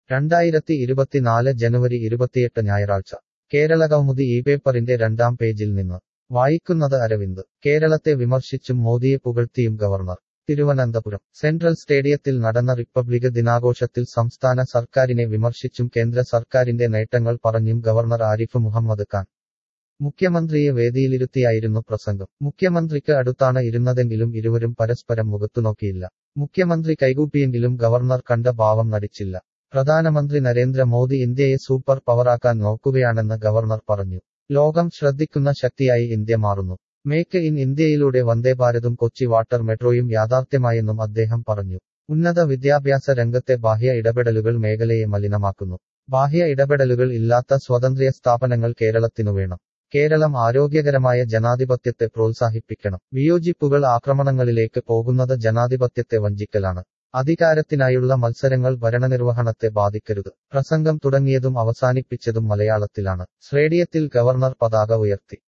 രണ്ടായിരത്തി ഇരുപത്തിനാല് ജനുവരി ഇരുപത്തിയെട്ട് ഞായറാഴ്ച കേരള കൗമുദി ഈ പേപ്പറിന്റെ രണ്ടാം പേജിൽ നിന്ന് വായിക്കുന്നത് അരവിന്ദ് കേരളത്തെ വിമർശിച്ചും മോദിയെ പുകഴ്ത്തിയും ഗവർണർ തിരുവനന്തപുരം സെൻട്രൽ സ്റ്റേഡിയത്തിൽ നടന്ന റിപ്പബ്ലിക് ദിനാഘോഷത്തിൽ സംസ്ഥാന സർക്കാരിനെ വിമർശിച്ചും കേന്ദ്ര സർക്കാരിന്റെ നേട്ടങ്ങൾ പറഞ്ഞും ഗവർണർ ആരിഫ് മുഹമ്മദ് ഖാൻ മുഖ്യമന്ത്രിയെ വേദിയിലിരുത്തിയായിരുന്നു പ്രസംഗം മുഖ്യമന്ത്രിക്ക് അടുത്താണ് ഇരുന്നതെങ്കിലും ഇരുവരും പരസ്പരം മുഖത്തുനോക്കിയില്ല മുഖ്യമന്ത്രി കൈകൂപ്പിയെങ്കിലും ഗവർണർ കണ്ട ഭാവം നടിച്ചില്ല പ്രധാനമന്ത്രി നരേന്ദ്ര മോദി ഇന്ത്യയെ സൂപ്പർ പവറാക്കാൻ നോക്കുകയാണെന്ന് ഗവർണർ പറഞ്ഞു ലോകം ശ്രദ്ധിക്കുന്ന ശക്തിയായി ഇന്ത്യ മാറുന്നു മേക്ക് ഇൻ ഇന്ത്യയിലൂടെ വന്ദേഭാരതും കൊച്ചി വാട്ടർ മെട്രോയും യാഥാർത്ഥ്യമായെന്നും അദ്ദേഹം പറഞ്ഞു ഉന്നത വിദ്യാഭ്യാസ രംഗത്തെ ബാഹ്യ ഇടപെടലുകൾ മേഖലയെ മലിനമാക്കുന്നു ബാഹ്യ ഇടപെടലുകൾ ഇല്ലാത്ത സ്വതന്ത്ര്യ സ്ഥാപനങ്ങൾ കേരളത്തിനു വേണം കേരളം ആരോഗ്യകരമായ ജനാധിപത്യത്തെ പ്രോത്സാഹിപ്പിക്കണം വിയോജിപ്പുകൾ ആക്രമണങ്ങളിലേക്ക് പോകുന്നത് ജനാധിപത്യത്തെ വഞ്ചിക്കലാണ് അധികാരത്തിനായുള്ള മത്സരങ്ങൾ ഭരണനിർവഹണത്തെ ബാധിക്കരുത് പ്രസംഗം തുടങ്ങിയതും അവസാനിപ്പിച്ചതും മലയാളത്തിലാണ് സ്റ്റേഡിയത്തിൽ ഗവർണർ പതാക ഉയർത്തി